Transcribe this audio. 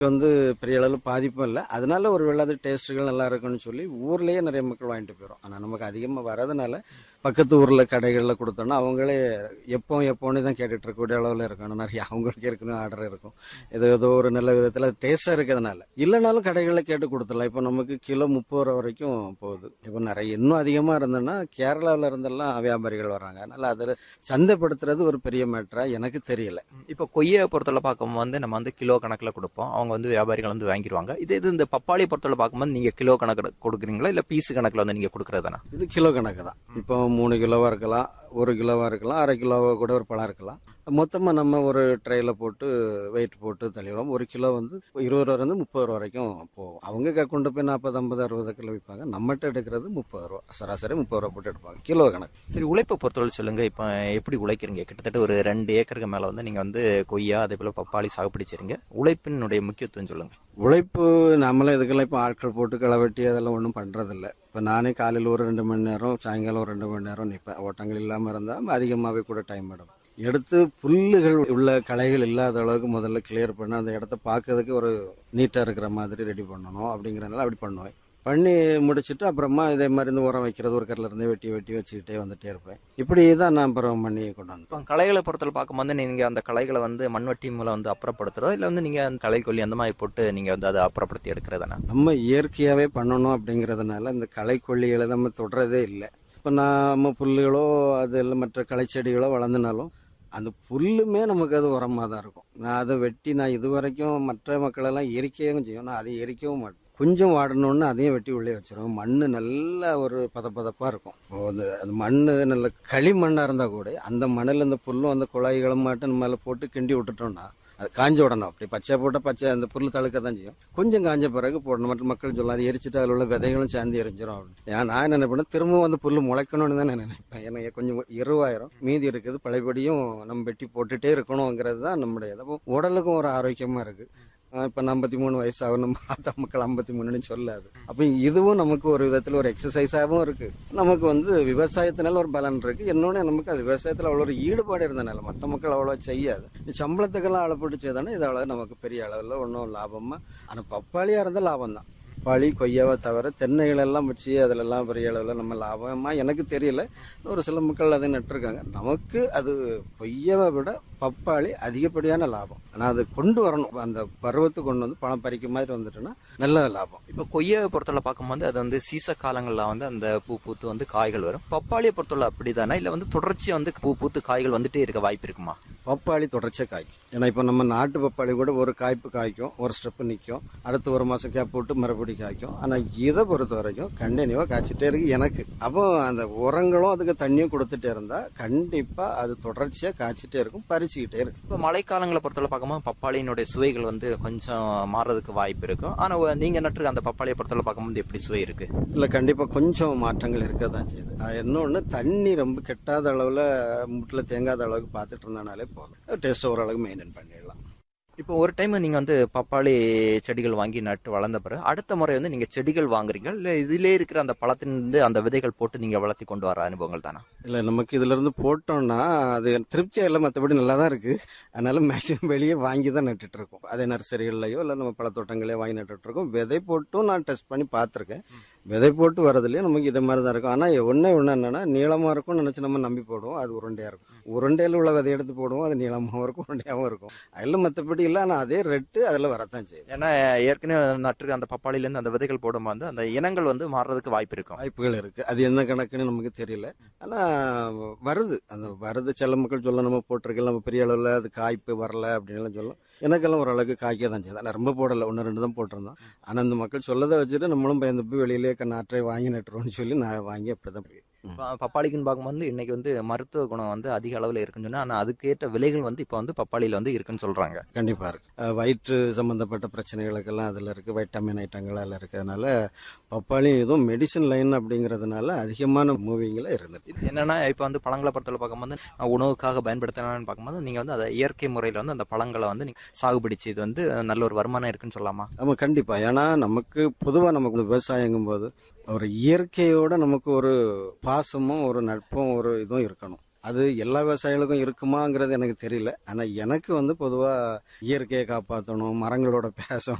வந்து பெரிய அளவில் பாதிப்பும் இல்லை அதனால ஒரு வேளை அது டேஸ்ட்டுகள் நல்லா இருக்கும்னு சொல்லி ஊர்லேயே நிறைய மக்கள் வாங்கிட்டு போயிடும் ஆனால் நமக்கு அதிகமாக வரதுனால பக்கத்து ஊரில் கடைகளில் கொடுத்தோன்னா அவங்களே எப்போ எப்போன்னு தான் கேட்டுட்டு இருக்கக்கூடிய அளவில் இருக்கணும் நிறைய அவங்களுக்கு ஏற்கனவே ஆர்டர் இருக்கும் இது ஏதோ ஒரு நல்ல விதத்தில் டேஸ்ட்டாக இருக்கிறதுனால இல்லைனாலும் கடைகளில் கேட்டு கொடுத்துடலாம் இப்போ நமக்கு கிலோ முப்பது ரூபா வரைக்கும் போகுது இப்போ நிறைய இன்னும் அதிகமாக இருந்ததுன்னா கேரளாவில் இருந்தெல்லாம் வியாபாரிகள் வராங்க அதனால அதில் சந்தைப்படுத்துறது ஒரு பெரிய மேட்டரா எனக்கு தெரியல இப்போ கொய்யை பொறுத்தவரை பார்க்கும்போது வந்து நம்ம வந்து கிலோ கணக்கில் கொடுப்போம் அவங்க வந்து வியாபாரிகள் வந்து வாங்கிடுவாங்க இது இது இந்த பப்பாளி பொறுத்தவரை பார்க்கும்போது நீங்க கிலோ கணக்கு கொடுக்குறீங்களா இல்ல பீஸ் கணக்கில் வந்து நீங்க கொடுக்குறதானா இது கிலோ கணக்கு தான் இப்போ மூணு கிலோவா இருக்கலாம் ஒரு கிலோவா இருக்கலாம் அரை கிலோவா கூட ஒரு பழம் இருக்கலாம் மொத்தமாக நம்ம ஒரு ட்ரையில் போட்டு வெயிட் போட்டு தள்ளிடுவோம் ஒரு கிலோ வந்து இருபது ரூபா இருந்து முப்பது ரூபா வரைக்கும் போகும் அவங்க க- கொண்டு போய் நாற்பது ஐம்பது அறுபது கிலோ விற்பாங்க நம்மகிட்ட எடுக்கிறது முப்பது ரூபா சராசரி முப்பது ரூபா போட்டு எடுப்பாங்க கிலோ கணக்கு சரி உழைப்பை பொறுத்தவரை சொல்லுங்க இப்போ எப்படி உழைக்கிறீங்க கிட்டத்தட்ட ஒரு ரெண்டு ஏக்கருக்கு மேல வந்து நீங்க வந்து கொய்யா அதே போல பப்பாளி சாகுபடி செய்றீங்க உழைப்பினுடைய முக்கியத்துவம் சொல்லுங்க உழைப்பு நம்மளே இதுக்கெல்லாம் இப்போ ஆட்கள் போட்டு களை வெட்டி அதெல்லாம் ஒன்றும் பண்ணுறதில்ல இப்போ நானே காலையில் ஒரு ரெண்டு மணி நேரம் சாயங்காலம் ஒரு ரெண்டு மணி நேரம் நிற்பேன் ஓட்டங்கள் இல்லாமல் இருந்தால் அதிகமாகவே கூட டைம் எடுக்கும் எடுத்து புல்லுகள் உள்ள களைகள் இல்லாத அளவுக்கு முதல்ல கிளியர் பண்ண அந்த இடத்த பார்க்கறதுக்கு ஒரு நீட்டாக இருக்கிற மாதிரி ரெடி பண்ணணும் அப்படிங்கிறதுனால அப்படி பண்ணுவேன் பண்ணி முடிச்சுட்டு அப்புறமா இதே மாதிரி இந்த உரம் வைக்கிறது ஒரு கரில் இருந்தே வெட்டி வெட்டி வச்சுக்கிட்டே வந்துட்டே இருப்பேன் இப்படி தான் நான் அப்புறம் பண்ணி கொண்டு வந்தேன் இப்போ களைகளை பொறுத்தவரை பார்க்கும்போது நீங்க அந்த களைகளை வந்து மண்வெட்டி மூலம் வந்து அப்புறப்படுத்துறதா இல்ல வந்து நீங்க அந்த களை கொல்லி அந்த மாதிரி போட்டு நீங்க வந்து அதை அப்புறப்படுத்தி எடுக்கிறதானா நம்ம இயற்கையாகவே பண்ணணும் அப்படிங்கிறதுனால இந்த களைக்கொல்லிகளை நம்ம தொடரதே இல்லை இப்போ நாம புல்லுகளோ அது இல்லை மற்ற களைச்செடிகளோ வளர்ந்துனாலும் அந்த புல்லுமே நமக்கு அது உரமாக தான் இருக்கும் நான் அதை வெட்டி நான் இது வரைக்கும் மற்ற மக்களெல்லாம் எரிக்கவும் செய்யும் நான் அதை எரிக்கவும் மாட்டேன் கொஞ்சம் வாடணுன்னு அதையும் வெட்டி உள்ளே வச்சிருவோம் மண் நல்ல ஒரு பதப்பதப்பாக இருக்கும் இப்போ அந்த அந்த மண் நல்ல களிமண்ணாக இருந்தால் கூட அந்த மண்ணில் அந்த புல்லும் அந்த குழாய்களும் மட்டும் நம்ம மேலே போட்டு கிண்டி விட்டுட்டோம்னா அது காஞ்ச விடணும் அப்படி பச்சை போட்டால் பச்சை அந்த புல் தழுக்க தான் செய்யும் கொஞ்சம் காஞ்ச பிறகு போடணும் மற்ற மக்கள் சொல்லலாம் அது எரிச்சிட்டு அதில் உள்ள விதைகளும் சேர்ந்து எரிஞ்சிரும் அப்படின்னு ஏன் நான் என்ன நினைப்பேன் திரும்பவும் அந்த புல் முளைக்கணும்னு தான் நான் நினைப்பேன் ஏன்னா கொஞ்சம் இருவாயிரம் மீதி இருக்குது பழையபடியும் நம்ம வெட்டி போட்டுட்டே இருக்கணுங்கிறது தான் நம்முடைய இது. அப்போ உடலுக்கும் ஒரு ஆரோக்கியமாக இருக்குது இப்போ ஐம்பத்தி மூணு வயசு ஆகும் நம்ம பார்த்தா மக்கள் ஐம்பத்தி மூணுன்னு சொல்லாது அப்போ இதுவும் நமக்கு ஒரு விதத்தில் ஒரு எக்ஸசைஸாகவும் இருக்குது நமக்கு வந்து விவசாயத்தினால ஒரு பலன் இருக்குது இன்னொன்று நமக்கு அது விவசாயத்தில் அவ்வளோ ஒரு ஈடுபாடு இருந்தனால மற்ற மக்கள் அவ்வளோ செய்யாது இந்த சம்பளத்துக்கெல்லாம் அளப்பட்டு செய்தானே இது அவ்வளோ நமக்கு பெரிய அளவில் ஒன்றும் லாபமாக ஆனால் பப்பாளியாக இருந்தால் லாபம் தான் பப்பாளி கொய்யாவை தவிர தென்னைகள் எல்லாம் வச்சு அதிலெல்லாம் பெரிய அளவில் நம்ம லாபமாக எனக்கு தெரியல ஒரு சில மக்கள் அதை நட்டிருக்காங்க நமக்கு அது கொய்யாவை விட பப்பாளி அதிகப்படியான லாபம் ஆனால் அது கொண்டு வரணும் அந்த பருவத்துக்கு கொண்டு வந்து பணம் பறிக்க மாதிரி வந்துட்டுன்னா நல்ல லாபம் இப்போ கொய்யாவை பொறுத்தவரை பார்க்கும்போது அது வந்து சீச காலங்களில் வந்து அந்த பூ பூத்து வந்து காய்கள் வரும் பப்பாளியை பொறுத்தவரை அப்படிதானா இல்லை வந்து தொடர்ச்சியாக வந்து பூ பூத்து காய்கள் வந்துட்டே இருக்க வாய்ப்பு இருக்குமா பப்பாளி தொடர்ச்சியாக காய்க்கும் ஏன்னா இப்போ நம்ம நாட்டு பப்பாளி கூட ஒரு காய்ப்பு காய்க்கும் ஒரு ஸ்டெப்பு நிற்கும் அடுத்து ஒரு மாதம் கேப் போட்டு மறுபடி காய்க்கும் ஆனால் இதை பொறுத்த வரைக்கும் கண்டினியூவாக காய்ச்சிட்டே இருக்கு எனக்கு அப்போ அந்த உரங்களும் அதுக்கு தண்ணியும் கொடுத்துட்டே இருந்தால் கண்டிப்பாக அது தொடர்ச்சியாக காய்ச்சிட்டே இருக்கும் பறிச்சுக்கிட்டே இருக்கும் இப்போ மழைக்காலங்களை பொறுத்தவரை பார்க்கும்போது பப்பாளியினுடைய சுவைகள் வந்து கொஞ்சம் மாறுறதுக்கு வாய்ப்பு இருக்கும் ஆனால் நீங்கள் நட்டு அந்த பப்பாளியை பொறுத்தவரை பார்க்கும்போது எப்படி சுவை இருக்கு இல்லை கண்டிப்பாக கொஞ்சம் மாற்றங்கள் இருக்க தான் செய்யுது அஹ் இன்னொன்று தண்ணி ரொம்ப கெட்டாத அளவில் முட்டில் தேங்காத அளவுக்கு பார்த்துட்டு இருந்தானாலே போதும் டேஸ்ட் ஓரளவுக்கு மெயின்டைன் பண்ணிடலாம் இப்போ ஒரு டைம் நீங்க வந்து பப்பாளி செடிகள் வாங்கி நட்டு வளர்ந்த பிறகு அடுத்த முறை வந்து நீங்க செடிகள் வாங்குறீங்க இல்ல இதிலே இருக்கிற அந்த பழத்திலிருந்து அந்த விதைகள் போட்டு நீங்க வளர்த்தி கொண்டு வர அனுபவங்கள் தானா இல்லை நமக்கு இதுல இருந்து போட்டோம்னா அது திருப்தியாக இல்லை மற்றபடி நல்லா தான் இருக்கு அதனால மேக்ஸிமம் வெளியே வாங்கி தான் நட்டுட்டு இருக்கோம் அதே நர்சரிகள்லையோ இல்லை நம்ம பழத்தோட்டங்களே வாங்கி நட்டுட்டு இருக்கோம் விதை போட்டும் நான் டெஸ்ட் பண்ணி பார்த்துருக்கேன் விதை போட்டு வரதுலேயே நமக்கு இதை மாதிரி தான் இருக்கும் ஆனால் ஒன்றே ஒன்று என்னன்னா நீளமாக இருக்கும்னு நினச்சி நம்ம நம்பி போடுவோம் அது உருண்டையாக இருக்கும் உருண்டையில் உள்ள விதை எடுத்து போடுவோம் அது நீளமாகவும் இருக்கும் உருண்டையாகவும் இருக்கும் அதில் மற்றபடி இல்லை ஆனால் அதே ரெட்டு அதில் வரத்தான் செய்யுது ஏன்னா ஏற்கனவே நட்டு அந்த பப்பாளில இருந்து அந்த விதைகள் போடும்போது அந்த இனங்கள் வந்து மாறுறதுக்கு வாய்ப்பு இருக்கும் வாய்ப்புகள் இருக்கு அது என்ன கணக்குன்னு நமக்கு தெரியல ஆனா வருது அந்த வருது சில மக்கள் சொல்ல நம்ம போட்டிருக்கல நம்ம பெரிய அளவில் அது காய்ப்பு வரல அப்படின்னு எல்லாம் சொல்லும் எனக்கெல்லாம் ஓரளவுக்கு காய்க்க தான் செய்யுது நான் ரொம்ப போடல ஒன்று ரெண்டு தான் போட்டிருந்தோம் ஆனால் அந்த மக்கள் சொல்லதை வச்சுட்டு நம்மளும் பயந்து போய் வெளியிலே நாற்றை வாங்கி நட்டுருவோம்னு சொல்லி நான் வாங்கி அப்படி தான் போய் ப- பப்பாளிக்குன்னு பார்க்கும்போது இன்னைக்கு வந்து மருத்துவ குணம் வந்து அதிக அளவில் இருக்குன்னு சொன்னா ஆனால் அதுக்கேற்ற விலைகள் வந்து இப்போ வந்து பப்பாளியில வந்து இருக்குன்னு சொல்றாங்க கண்டிப்பாக இருக்கு அஹ் வயிற்று சம்பந்தப்பட்ட பிரச்சனைகளுக்கெல்லாம் அதில் இருக்கு வைட்டமின் ஐட்டங்கள் அதில் இருக்கிறதுனால பப்பாளி இதுவும் மெடிசன் லைன் அப்படிங்கிறதுனால அதிகமான மூவிங்கில் இருந்துட்டு இது என்னன்னா இப்போ வந்து பழங்களை பொறுத்தவரை பார்க்கும்போது அஹ், உணவுக்காக பயன்படுத்தலாம்னு பார்க்கும்போது நீங்க வந்து அதை இயற்கை முறையில் வந்து அந்த பழங்களை வந்து நீங்க சாகுபடி செய்து வந்து நல்ல ஒரு வருமானம் இருக்குன்னு சொல்லலாமா ஆமாம் கண்டிப்பாக ஏன்னா நமக்கு பொதுவாக நமக்கு விவசாயங்கும் போது ஒரு இயற்கையோட நமக்கு ஒரு பாசமும் ஒரு நட்பும் ஒரு இதுவும் இருக்கணும் அது எல்லா விவசாயிகளுக்கும் இருக்குமாங்கிறது எனக்கு தெரியல ஆனால் எனக்கு வந்து பொதுவாக இயற்கையை காப்பாற்றணும் மரங்களோட பேசணும்